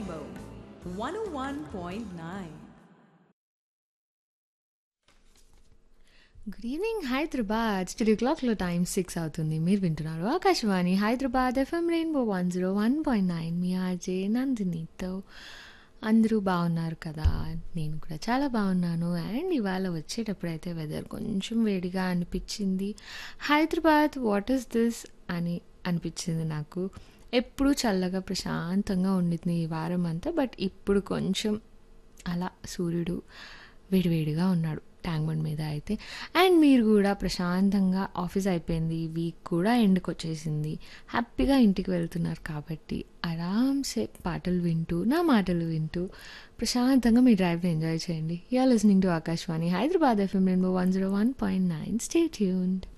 Rainbow 101.9. Good evening Hyderabad studio క్లాక్లో time six అవుతుంది మీరు వింటున్నారు Akashvani Hyderabad FM Rainbow one zero one point nine మీ ఆర్జే నందినితో అందరూ బాగున్నారు కదా నేను కూడా చాలా బాగున్నాను అండ్ ఇవాళ వచ్చేటప్పుడు అయితే వెదర్ కొంచెం వేడిగా అనిపించింది హైదరాబాద్ వాట్ ఈస్ దిస్ అని అనిపించింది నాకు ఎప్పుడు చల్లగా ప్రశాంతంగా ఉండింది ఈ వారం అంతా బట్ ఇప్పుడు కొంచెం అలా సూర్యుడు వేడివేడిగా ఉన్నాడు ట్యాంక్ బండ్ మీద అయితే అండ్ మీరు కూడా ప్రశాంతంగా ఆఫీస్ అయిపోయింది వీక్ కూడా ఎండ్కి వచ్చేసింది హ్యాపీగా ఇంటికి వెళ్తున్నారు కాబట్టి ఆరామ్సే పాటలు వింటూ నా మాటలు వింటూ ప్రశాంతంగా మీ డ్రైవ్ని ఎంజాయ్ చేయండి you're listening to Akashvani Hyderabad FM రెండు one zero one point nine stay tuned